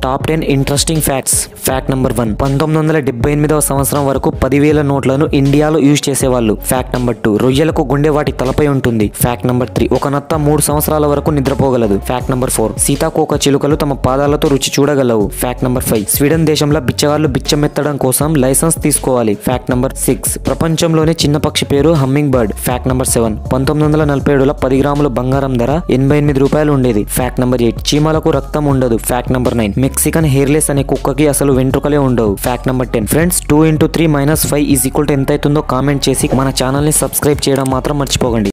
top ten interesting facts fact number one పంతొమ్మిది వందల డెబ్బై ఎనిమిదవ సంవత్సరం వరకు పదివేల నోట్లను ఇండియాలో యూజ్ చేసేవాళ్ళు ఫ్యాక్ట్ నంబర్ టూ రొయ్యలకు గుండె వాటి తలపై ఉంటుంది ఫ్యాక్ట్ నంబర్ త్రీ ఒక నత్త మూడు సంవత్సరాల వరకు నిద్రపోగలదు ఫ్యాక్ట్ నంబర్ ఫోర్ సీతాకోక చిలుకలు తమ పాదాలతో రుచి చూడగలవు ఫ్యాక్ట్ నంబర్ ఫైవ్ స్వీడన్ దేశంలో బిచ్చగాళ్ళు బిచ్చమెత్తడం కోసం లైసెన్స్ తీసుకోవాలి ఫ్యాక్ట్ నంబర్ సిక్స్ ప్రపంచంలోనే చిన్న పక్షి పేరు hummingbird fact number seven పంతొమ్మిది వందల నలభై ఏడులో పది గ్రాముల బంగారం ధర ఎనభై ఎనిమిది రూపాయలు ఉండేది ఫ్యాక్ట్ నంబర్ ఎయిట్ చీమలకు రక్తం ఉండదు fact number nine Mexican hairless అనే కుక్కకి అసలు వెంట్రుకలే ఉండవు fact number ten friends two into three minus five is equal to ఎంత అవుతుందో కామెంట్ చేసి మన ఛానల్ని సబ్స్క్రైబ్ చేయడం మాత్రం మర్చిపోకండి